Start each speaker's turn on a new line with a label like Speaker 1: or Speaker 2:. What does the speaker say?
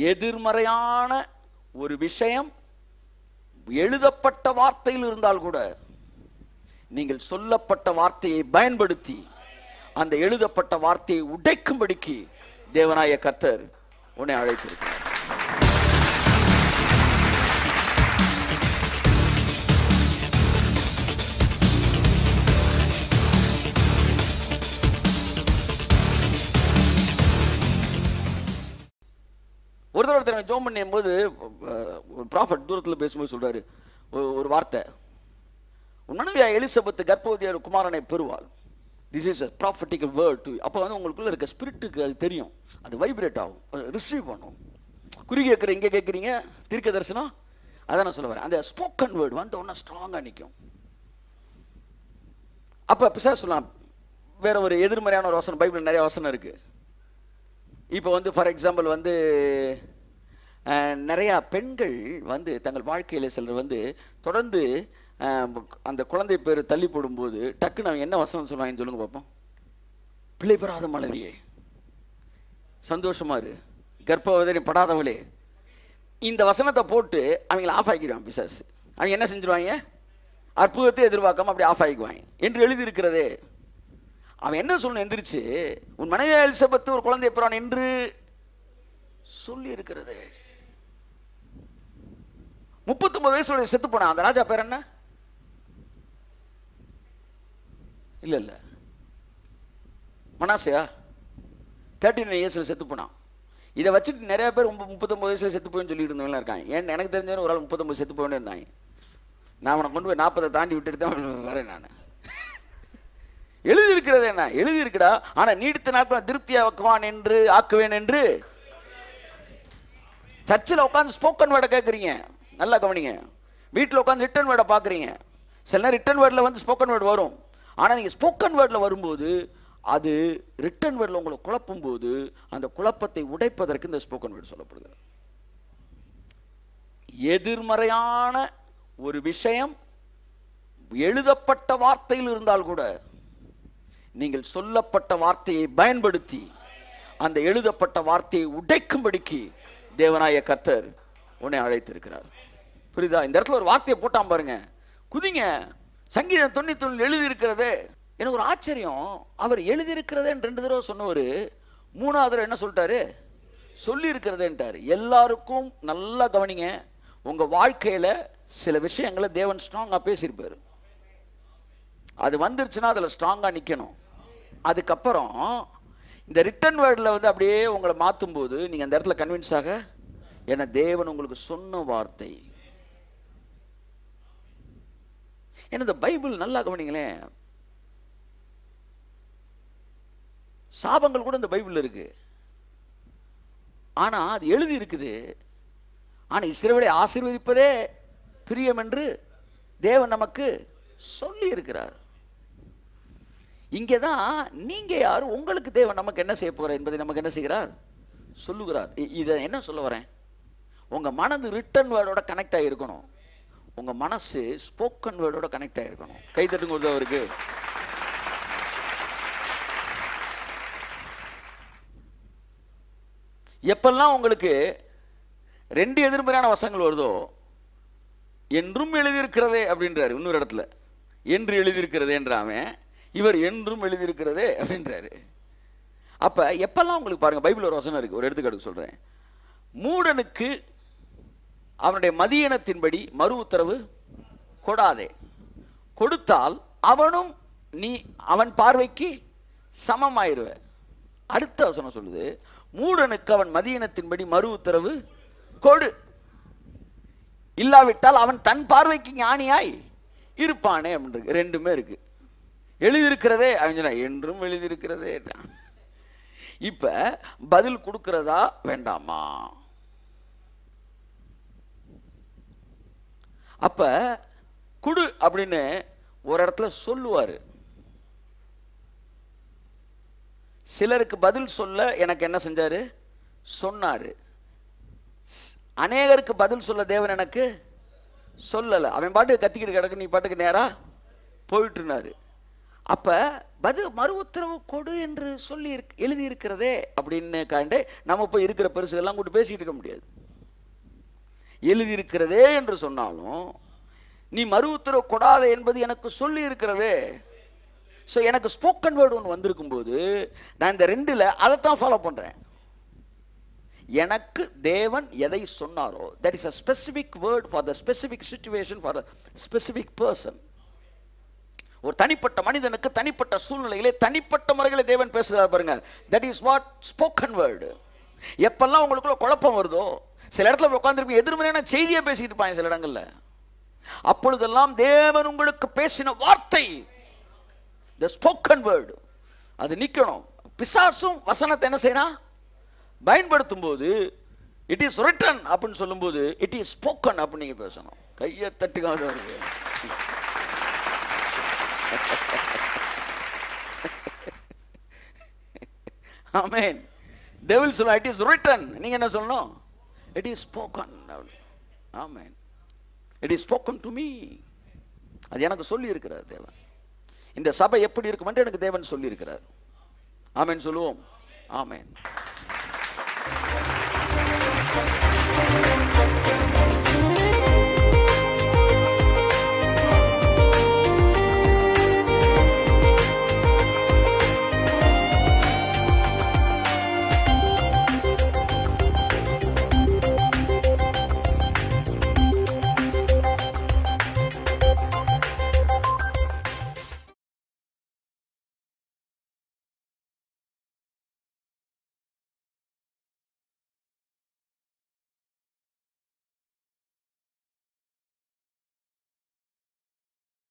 Speaker 1: எதிர்மறையான ஒரு விஷயம் எழுதப்பட்ட வார்த்தையில் இருந்தால் கூட நீங்கள் சொல்லப்பட்ட வார்த்தையை பயன்படுத்தி அந்த எழுதப்பட்ட வார்த்தையை உடைக்கும்படிக்கு தேவனாய கர்த்தர் உன்னை அழைத்திருக்கிறார் ஒரு தடவை ஒருத்தர் ஜோம் பண்ணும்போது ஒரு ப்ராஃபட் தூரத்தில் பேசும்போது சொல்றாரு ஒரு- ஒரு வார்த்தை உன் மனைவியா எலிசபெத் கர்ப்பவதியோட குமாரனை பெறுவாள் this is a prophetical word to அப்போ வந்து உங்களுக்குள்ள இருக்க ஸ்பிரிட்டுக்கு அது தெரியும் அது வைப்ரேட் ஆகும் ரிசீவ் பண்ணும் குறி கேட்குற இங்கே கேட்குறீங்க தீர்க்க தரிசனம் அதான் நான் சொல்ல வரேன் அந்த ஸ்போக்கன் வேர்டு வந்த உடனே ஸ்ட்ராங்காக நிற்கும் அப்போ பிசா சொல்லலாம் வேற ஒரு எதிர்மறையான ஒரு வசனம் பைபிள் நிறைய வசனம் இருக்கு இப்போ வந்து ஃபார் எக்ஸாம்பிள் வந்து அஹ், நிறையா பெண்கள் வந்து தங்கள் வாழ்க்கையில் சிலர் வந்து தொடர்ந்து அஹ், அந்த குழந்தை பேர் தள்ளி போடும்போது டக்குன்னு அவன் என்ன வசனம் சொல்லுவாங்கன்னு சொல்லுங்க பார்ப்போம் பிள்ளை பெறாத மலரியே சந்தோஷமா இரு கர்ப்பவதனை படாதவளே இந்த வசனத்தை போட்டு அவங்கள ஆஃப் ஆக்கிடுவான் பிசாசு அவங்க என்ன செஞ்சிருவாங்க அற்புதத்தை எதிர்பார்க்காம அப்படி ஆஃப் ஆகிக்குவாங்க என்று எழுதியிருக்கிறதே அவன் என்ன சொல்லணும் எந்திரிச்சு உன் மனைவி எலிசபெத்து ஒரு குழந்தை பெறான் என்று சொல்லி இருக்கிறது முப்பத்தொன்பது வயசுல செத்து போனான் அந்த ராஜா பேர் என்ன இல்ல இல்ல மனாசையா தேர்ட்டி நைன் இயர்ஸ்ல செத்து போனான் இதை வச்சுட்டு நிறைய பேர் முப்ப- முப்பத்தொன்பது வயசுல செத்து போயின்னு சொல்லிட்டு இருந்தவங்க இருக்காங்க ஏன் எனக்கு தெரிஞ்சவங்க ஒரு ஆள் முப்பத்தொன்பது செத்து போயின்னு இருந்தாங்க நான் அவனை கொண்டு போய் நாற்பதை தாண்டி விட்டுட்டு தான் வரேன் நான் எழுதி இருக்கிறது என்ன எழுதி இருக்குடா ஆனா நீடித்த நாட்கள் திருப்தியாக்குவான் என்று ஆக்குவேன் என்று சர்ச்சில் உட்காந்து ஸ்போக்கன் வேர்டை கேட்குறீங்க நல்லா கவனிங்க வீட்டில் உட்காந்து ரிட்டன் வேர்டை பார்க்குறீங்க சில நேரம் ரிட்டன் வேர்டில் வந்து ஸ்போக்கன் வேர்டு வரும் ஆனால் நீங்கள் ஸ்போக்கன் வேர்டில் வரும்போது அது ரிட்டன் வேர்டில் உங்களை குழப்பும் போது அந்த குழப்பத்தை உடைப்பதற்கு இந்த ஸ்போக்கன் வேர்டு சொல்லப்படுகிறது எதிர்மறையான ஒரு விஷயம் எழுதப்பட்ட வார்த்தையில் இருந்தால் கூட நீங்கள் சொல்லப்பட்ட வார்த்தையை பயன்படுத்தி அந்த எழுதப்பட்ட வார்த்தையை உடைக்கும்படிக்கு தேவனாய கர்த்தர் உன்னை அழைத்திருக்கிறார் புரியுதா இந்த இடத்துல ஒரு வார்த்தையை போட்டான் பாருங்க குதிங்க சங்கீதம் தொண்ணூத்தி ஒண்ணு எழுதி இருக்கிறதே எனக்கு ஒரு ஆச்சரியம் அவர் எழுதி இருக்கிறதேன்னு ரெண்டு தடவை சொன்னவர் மூணாவது தடவை என்ன சொல்லிட்டாரு சொல்லி இருக்கிறதேன்ட்டாரு எல்லாருக்கும் நல்லா கவனிங்க உங்க வாழ்க்கையில சில விஷயங்களை தேவன் ஸ்ட்ராங்கா பேசியிருப்பாரு அது வந்துருச்சுன்னா அதில் ஸ்ட்ராங்காக நிற்கணும் அதுக்கப்புறம் இந்த ரிட்டன் வேர்டில் வந்து அப்படியே உங்களை மாற்றும் போது நீங்கள் அந்த இடத்துல கன்வின்ஸ் ஆக ஏன்னா தேவன் உங்களுக்கு சொன்ன வார்த்தை ஏன்னா இந்த பைபிள் நல்லா கவனிங்களேன் சாபங்கள் கூட இந்த பைபிள் இருக்கு ஆனா அது எழுதி இருக்குது ஆனா இஸ்ரவேலை ஆசீர்வதிப்பதே பிரியம் என்று தேவன் நமக்கு சொல்லி இருக்கிறார் இங்கே தான் நீங்க யார் உங்களுக்கு தேவன் நமக்கு என்ன செய்ய போகிறார் என்பதை நமக்கு என்ன செய்கிறார் சொல்லுகிறார் இ- இதை என்ன சொல்ல வரேன் உங்க மனது ரிட்டன் வேர்டோட கனெக்ட் ஆகிருக்கணும் உங்க மனசு ஸ்போக்கன் வேர்டோட கனெக்ட் ஆகிருக்கணும் கை தட்டுங்க ஒரு அவருக்கு எப்பெல்லாம் உங்களுக்கு ரெண்டு எதிர்மறையான வசங்கள் வருதோ என்றும் எழுதியிருக்கிறதே அப்படின்றாரு இன்னொரு இடத்துல என்று எழுதியிருக்கிறதே என்றாவன் இவர் என்றும் எழுதியிருக்கிறதே அப்படின்றாரு அப்ப எப்பெல்லாம் உங்களுக்கு பாருங்க பைபிள் ஒரு வசனம் இருக்கு ஒரு எடுத்துக்காட்டு சொல்றேன் மூடனுக்கு அவனுடைய மதியனத்தின்படி மறு உத்தரவு கொடாதே கொடுத்தால் அவனும் நீ அவன் பார்வைக்கு சமமாயிருவ அடுத்த வசனம் சொல்லுது மூடனுக்கு அவன் மதியனத்தின்படி மறு உத்தரவு கொடு இல்லாவிட்டால் அவன் தன் பார்வைக்கு ஞானியாய் இருப்பானே அப்படின்னு ரெண்டுமே இருக்கு எழுதியிருக்கிறதே அவன் சொன்னா, என்றும் எழுதியிருக்கிறதே இப்ப பதில் கொடுக்கிறதா வேண்டாமா அப்ப குடு அப்படின்னு ஒரு இடத்துல சொல்லுவாரு சிலருக்கு பதில் சொல்ல எனக்கு என்ன செஞ்சாரு சொன்னாரு ஸ்- அநேகருக்கு பதில் சொல்ல தேவன் எனக்கு சொல்லலை அவன் பாட்டுக்கு கத்திக்கிட்டு கிடக்கு நீ பாட்டுக்கு நேரா போயிட்டுனாரு அப்ப பது மறு உத்தரவு கொடு என்று சொல்லி இருக் எழுதி இருக்கிறதே அப்படின்னு காண்டு நம்ம போய் இருக்கிற பெருசுகள்லாம் கூட்டு பேசிக்கிட்டு இருக்க முடியாது எழுதி இருக்கிறதே என்று சொன்னாலும் நீ மறு உத்தரவு கொடாத என்பது எனக்கு சொல்லி இருக்கிறதே ஸோ எனக்கு ஸ்போக்கன் வேர்டு ஒன்று வந்திருக்கும் போது நான் இந்த ரெண்டில் அதைத்தான் ஃபாலோ பண்ணுறேன் எனக்கு தேவன் எதை சொன்னாரோ that is a specific word for the specific situation for the specific person ஒரு தனிப்பட்ட மனிதனுக்கு தனிப்பட்ட சூழ்நிலையிலே தனிப்பட்ட முறைகளை தேவன் பேசுகிறார் பாருங்க that is what spoken word எப்பெல்லாம் உங்களுக்குள்ள குழப்பம் வருதோ சில இடத்துல உட்காந்துருப்பீங்க எதிர்மறையான செய்தியை பேசிக்கிட்டு இருப்பாங்க சில இடங்கள்ல அப்பொழுதெல்லாம் தேவன் உங்களுக்கு பேசின வார்த்தை த ஸ்போக்கன் வேர்டு அது நிக்கணும் பிசாசும் வசனத்தை என்ன செய்யணும் பயன்படுத்தும் போது இட் இஸ் ரிட்டன் அப்படின்னு சொல்லும்போது இட் இஸ் ஸ்போக்கன் அப்படின்னு நீங்க பேசணும் கையை தட்டுக்காத இருக்கு ஆமென் டெவில் சொல்ல இட் இஸ் ரிட்டன் நீங்க என்ன சொல்லணும் it is spoken amen it is spoken to me அது எனக்கு சொல்லி இருக்கிறார் தேவன் இந்த சபை எப்படி இருக்கும் என்று எனக்கு தேவன் சொல்லி இருக்கிறார் ஆமென் சொல்லுவோம் ஆமென்